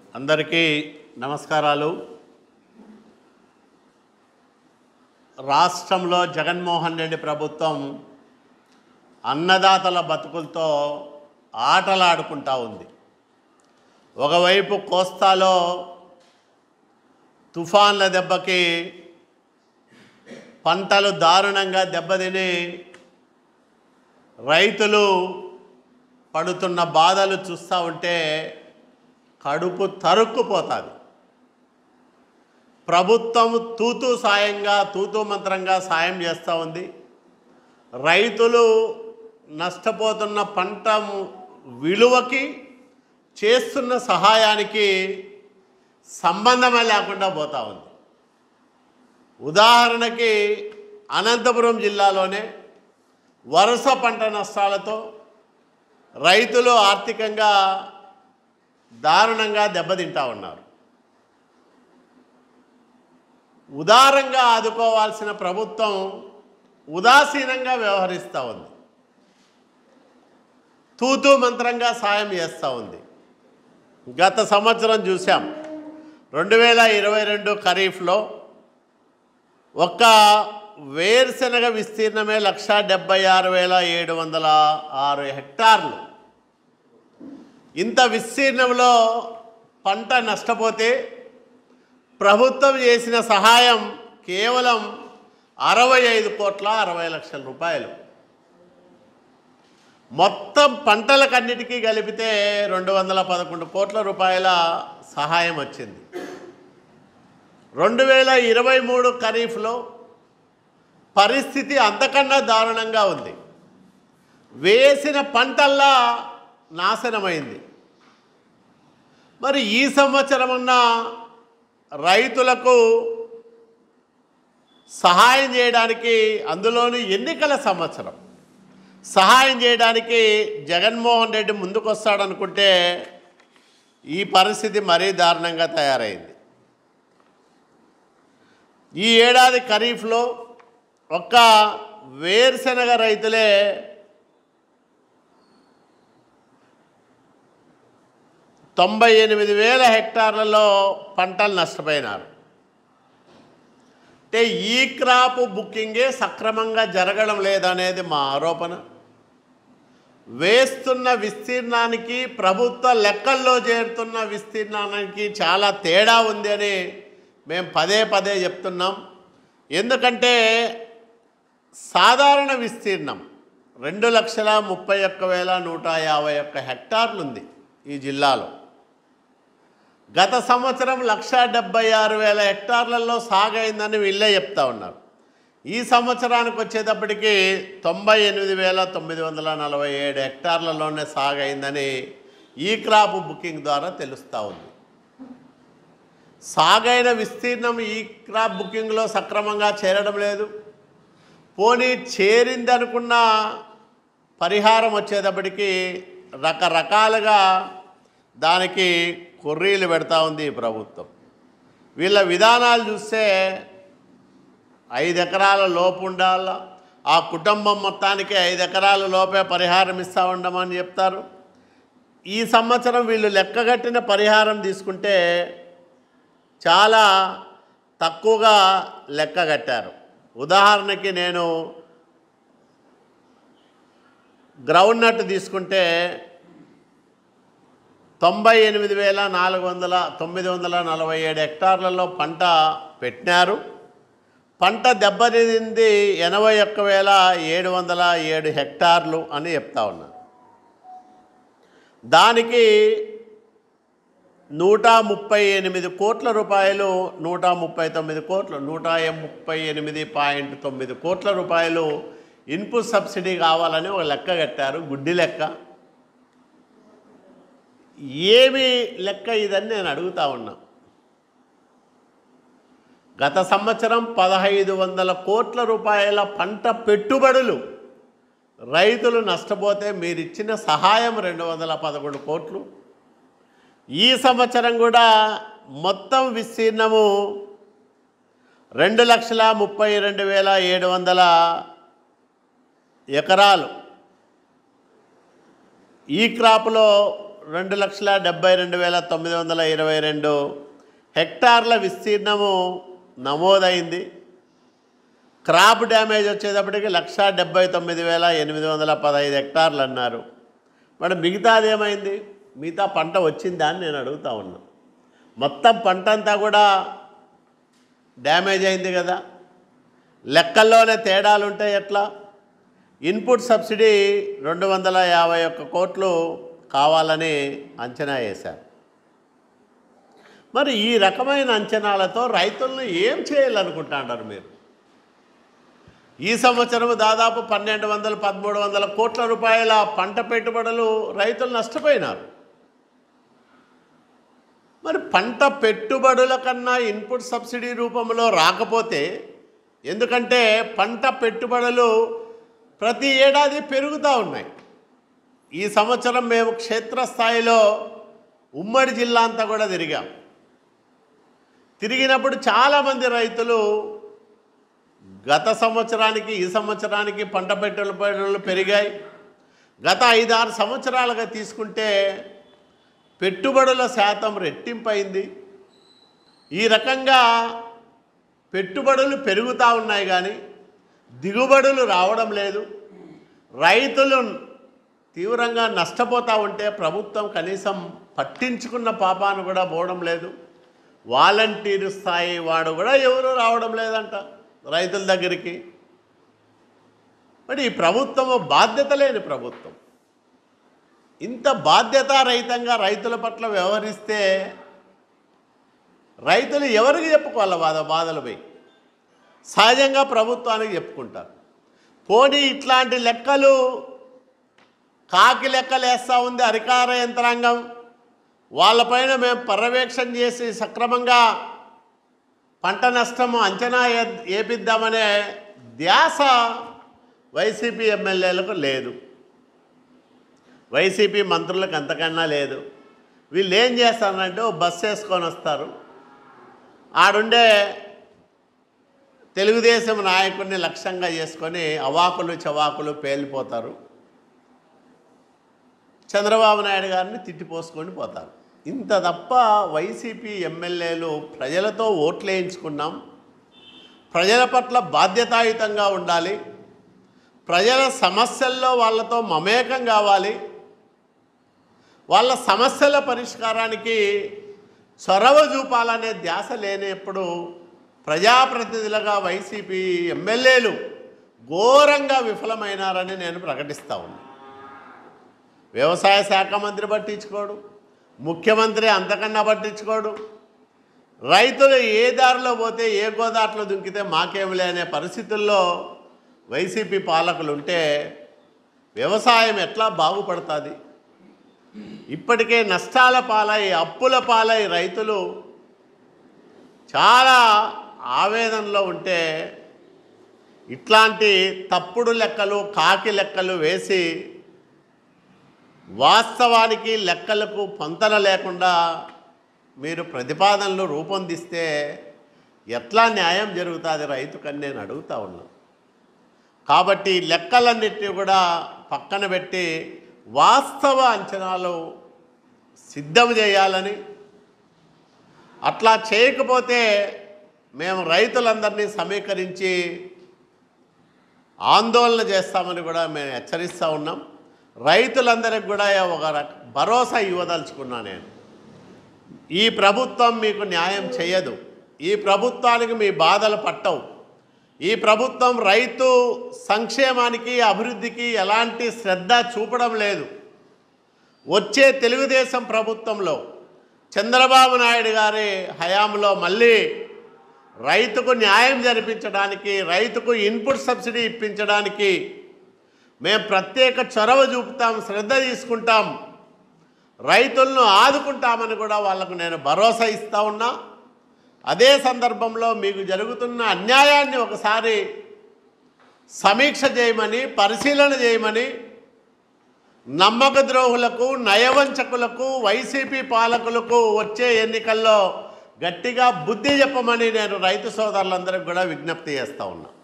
అందరికీ నమస్కారాలు రాష్ట్రంలో జగన్మోహన్ రెడ్డి ప్రభుత్వం అన్నదాతల బతుకులతో ఆటలాడుకుంటా ఉంది ఒకవైపు కోస్తాలో తుఫాన్ల దెబ్బకి పంటలు దారుణంగా దెబ్బతిని రైతులు పడుతున్న బాధలు చూస్తూ ఉంటే కడుపు తరుక్కుపోతుంది ప్రభుత్వం తూతూ సాయంగా తూతూ మంత్రంగా సాయం చేస్తూ ఉంది రైతులు నష్టపోతున్న పంట విలువకి చేస్తున్న సహాయానికి సంబంధమే లేకుండా పోతా ఉంది ఉదాహరణకి అనంతపురం జిల్లాలోనే వరుస పంట నష్టాలతో రైతులు ఆర్థికంగా దారుణంగా దెబ్బతింటా ఉన్నారు ఉదారంగా ఆదుకోవాల్సిన ప్రభుత్వం ఉదాసీనంగా వ్యవహరిస్తూ ఉంది తూతూ మంత్రంగా సాయం చేస్తూ ఉంది గత సంవత్సరం చూసాం రెండు వేల ఇరవై రెండు ఖరీఫ్లో ఒక్క వేరుశనగ విస్తీర్ణమే లక్ష డెబ్బై ఆరు వేల ఏడు వందల ఆరు హెక్టార్లు ఇంత విస్తీర్ణంలో పంట నష్టపోతే ప్రభుత్వం చేసిన సహాయం కేవలం అరవై ఐదు కోట్ల అరవై లక్షల రూపాయలు మొత్తం పంటలకన్నిటికీ కలిపితే రెండు వందల పదకొండు కోట్ల రూపాయల సహాయం వచ్చింది రెండు వేల ఇరవై మూడు ఖరీఫ్లో పరిస్థితి అంతకన్నా దారుణంగా ఉంది వేసిన పంటల్లా నాశనమైంది మరి ఈ సంవత్సరమన్నా రైతులకు సహాయం చేయడానికి అందులోని ఎన్నికల సంవత్సరం సహాయం చేయడానికి జగన్మోహన్ రెడ్డి ముందుకు వస్తాడనుకుంటే ఈ పరిస్థితి మరీ దారుణంగా తయారైంది ఈ ఏడాది ఖరీఫ్లో ఒక్క వేరుశనగ రైతులే తొంభై ఎనిమిది వేల హెక్టార్లలో పంటలు నష్టపోయినారు అంటే ఈ క్రాప్ బుకింగే సక్రమంగా జరగడం లేదనేది మా ఆరోపణ వేస్తున్న విస్తీర్ణానికి ప్రభుత్వ లెక్కల్లో చేరుతున్న విస్తీర్ణానికి చాలా తేడా ఉంది అని మేము పదే పదే చెప్తున్నాం ఎందుకంటే సాధారణ విస్తీర్ణం రెండు లక్షల ముప్పై ఒక్క వేల నూట యాభై ఒక్క హెక్టార్లు ఉంది ఈ జిల్లాలో గత సంవత్సరం లక్ష డెబ్బై ఆరు వేల హెక్టార్లలో సాగైందని వీళ్ళే చెప్తా ఉన్నారు ఈ సంవత్సరానికి వచ్చేటప్పటికి తొంభై ఎనిమిది వేల తొమ్మిది వందల నలభై ఏడు హెక్టార్లలోనే సాగైందని ఈ క్రాప్ బుకింగ్ ద్వారా తెలుస్తూ ఉంది సాగైన విస్తీర్ణం ఈ క్రాప్ బుకింగ్లో సక్రమంగా చేరడం లేదు పోనీ చేరింది అనుకున్న పరిహారం వచ్చేటప్పటికి రకరకాలుగా దానికి కొర్రీలు పెడతా ఉంది ఈ ప్రభుత్వం వీళ్ళ విధానాలు చూస్తే ఐదు ఎకరాల లోపు ఉండాల ఆ కుటుంబం మొత్తానికి ఐదు ఎకరాల లోపే పరిహారం ఇస్తూ ఉండమని చెప్తారు ఈ సంవత్సరం వీళ్ళు లెక్కగట్టిన పరిహారం తీసుకుంటే చాలా తక్కువగా లెక్క కట్టారు ఉదాహరణకి నేను గ్రౌండ్ నట్ తీసుకుంటే తొంభై ఎనిమిది వేల నాలుగు వందల తొమ్మిది వందల నలభై ఏడు హెక్టార్లలో పంట పెట్టినారు పంట దెబ్బతింది ఎనభై ఒక్క వేల ఏడు వందల ఏడు హెక్టార్లు అని చెప్తా ఉన్నారు దానికి నూట ముప్పై ఎనిమిది కోట్ల రూపాయలు నూట ముప్పై తొమ్మిది కోట్లు నూట ముప్పై ఎనిమిది పాయింట్ తొమ్మిది కోట్ల రూపాయలు ఇన్పుట్ సబ్సిడీ కావాలని ఒక లెక్క కట్టారు గుడ్డి లెక్క ఏమి లెక్క ఇదని నేను అడుగుతా ఉన్నా గత సంవత్సరం పదహైదు వందల కోట్ల రూపాయల పంట పెట్టుబడులు రైతులు నష్టపోతే మీరు ఇచ్చిన సహాయం రెండు వందల పదకొండు కోట్లు ఈ సంవత్సరం కూడా మొత్తం విస్తీర్ణము రెండు లక్షల ముప్పై రెండు వేల ఏడు వందల ఎకరాలు ఈ క్రాప్లో రెండు లక్షల డెబ్బై రెండు వేల తొమ్మిది వందల ఇరవై రెండు హెక్టార్ల విస్తీర్ణము నమోదైంది క్రాప్ డ్యామేజ్ వచ్చేటప్పటికి లక్ష డెబ్బై తొమ్మిది వేల ఎనిమిది వందల పదహైదు హెక్టార్లు అన్నారు మరి మిగతాది ఏమైంది మిగతా పంట వచ్చిందా అని నేను అడుగుతా ఉన్నా మొత్తం పంట అంతా కూడా డ్యామేజ్ అయింది కదా లెక్కల్లోనే తేడాలు ఉంటాయి ఎట్లా ఇన్పుట్ సబ్సిడీ రెండు వందల యాభై ఒక్క కోట్లు కావాలని అంచనా వేశారు మరి ఈ రకమైన అంచనాలతో రైతులను ఏం చేయాలనుకుంటున్నారు మీరు ఈ సంవత్సరం దాదాపు పన్నెండు వందల పదమూడు వందల కోట్ల రూపాయల పంట పెట్టుబడులు రైతులు నష్టపోయినారు మరి పంట పెట్టుబడుల కన్నా ఇన్పుట్ సబ్సిడీ రూపంలో రాకపోతే ఎందుకంటే పంట పెట్టుబడులు ప్రతి ఏడాది పెరుగుతూ ఉన్నాయి ఈ సంవత్సరం మేము క్షేత్రస్థాయిలో ఉమ్మడి జిల్లా అంతా కూడా తిరిగాం తిరిగినప్పుడు చాలామంది రైతులు గత సంవత్సరానికి ఈ సంవత్సరానికి పంట పెట్టుబడులు పెరిగాయి గత ఐదారు సంవత్సరాలుగా తీసుకుంటే పెట్టుబడుల శాతం రెట్టింపైంది ఈ రకంగా పెట్టుబడులు పెరుగుతూ ఉన్నాయి కానీ దిగుబడులు రావడం లేదు రైతులు తీవ్రంగా నష్టపోతూ ఉంటే ప్రభుత్వం కనీసం పట్టించుకున్న పాపాను కూడా పోవడం లేదు వాలంటీర్ స్థాయి వాడు కూడా ఎవరు రావడం లేదంట రైతుల దగ్గరికి మరి ఈ ప్రభుత్వము బాధ్యత లేని ప్రభుత్వం ఇంత బాధ్యతారహితంగా రైతుల పట్ల వ్యవహరిస్తే రైతులు ఎవరికి చెప్పుకోవాలి బాధ బాధలు పోయి సహజంగా ప్రభుత్వానికి చెప్పుకుంటారు పోనీ ఇట్లాంటి లెక్కలు కాకి లెక్కలు వేస్తూ ఉంది అధికార యంత్రాంగం వాళ్ళపైన మేము పర్యవేక్షణ చేసి సక్రమంగా పంట నష్టము అంచనా ఏ- ఏపిద్దామనే ధ్యాస వైసీపీ ఎమ్మెల్యేలకు లేదు వైసీపీ మంత్రులకు అంతకన్నా లేదు వీళ్ళు ఏం చేస్తారంటే ఓ బస్సు వేసుకొని వస్తారు ఆడుండే తెలుగుదేశం నాయకుడిని లక్ష్యంగా చేసుకొని అవాకులు చవాకులు పేలిపోతారు చంద్రబాబు నాయుడు గారిని తిట్టిపోసుకొని పోతారు ఇంత తప్ప వైసీపీ ఎమ్మెల్యేలు ప్రజలతో ఓట్లు వేయించుకున్నాం ప్రజల పట్ల బాధ్యతాయుతంగా ఉండాలి ప్రజల సమస్యల్లో వాళ్ళతో మమేకం కావాలి వాళ్ళ సమస్యల పరిష్కారానికి చొరవ చూపాలనే ధ్యాస లేనప్పుడు ప్రజాప్రతినిధులుగా వైసీపీ ఎమ్మెల్యేలు ఘోరంగా విఫలమైనారని నేను ప్రకటిస్తా ఉన్నాను వ్యవసాయ శాఖ మంత్రి పట్టించుకోడు ముఖ్యమంత్రి అంతకన్నా పట్టించుకోడు రైతులు ఏ దారిలో పోతే ఏ గోదాట్లో దుంకితే మాకేమిలే అనే పరిస్థితుల్లో వైసీపీ పాలకులు ఉంటే వ్యవసాయం ఎట్లా బాగుపడుతుంది ఇప్పటికే నష్టాల పాలై అప్పుల పాలై రైతులు చాలా ఆవేదనలో ఉంటే ఇట్లాంటి తప్పుడు లెక్కలు కాకి లెక్కలు వేసి వాస్తవానికి లెక్కలకు పొంతన లేకుండా మీరు ప్రతిపాదనలు రూపొందిస్తే ఎట్లా న్యాయం జరుగుతుంది రైతుకని నేను అడుగుతా ఉన్నా కాబట్టి ఈ లెక్కలన్నిటినీ కూడా పక్కన పెట్టి వాస్తవ అంచనాలు సిద్ధం చేయాలని అట్లా చేయకపోతే మేము రైతులందరినీ సమీకరించి ఆందోళన చేస్తామని కూడా మేము హెచ్చరిస్తూ ఉన్నాం రైతులందరికి కూడా ఒక రక భరోసా ఇవ్వదలుచుకున్నా నేను ఈ ప్రభుత్వం మీకు న్యాయం చేయదు ఈ ప్రభుత్వానికి మీ బాధలు పట్టవు ఈ ప్రభుత్వం రైతు సంక్షేమానికి అభివృద్ధికి ఎలాంటి శ్రద్ధ చూపడం లేదు వచ్చే తెలుగుదేశం ప్రభుత్వంలో చంద్రబాబు నాయుడు గారి హయాంలో మళ్ళీ రైతుకు న్యాయం జరిపించడానికి రైతుకు ఇన్పుట్ సబ్సిడీ ఇప్పించడానికి మేము ప్రత్యేక చొరవ చూపుతాం శ్రద్ధ తీసుకుంటాం రైతులను ఆదుకుంటామని కూడా వాళ్ళకు నేను భరోసా ఇస్తా ఉన్నా అదే సందర్భంలో మీకు జరుగుతున్న అన్యాయాన్ని ఒకసారి సమీక్ష చేయమని పరిశీలన చేయమని నమ్మక ద్రోహులకు నయవంచకులకు వైసీపీ పాలకులకు వచ్చే ఎన్నికల్లో గట్టిగా బుద్ధి చెప్పమని నేను రైతు సోదరులందరికీ కూడా విజ్ఞప్తి చేస్తా ఉన్నా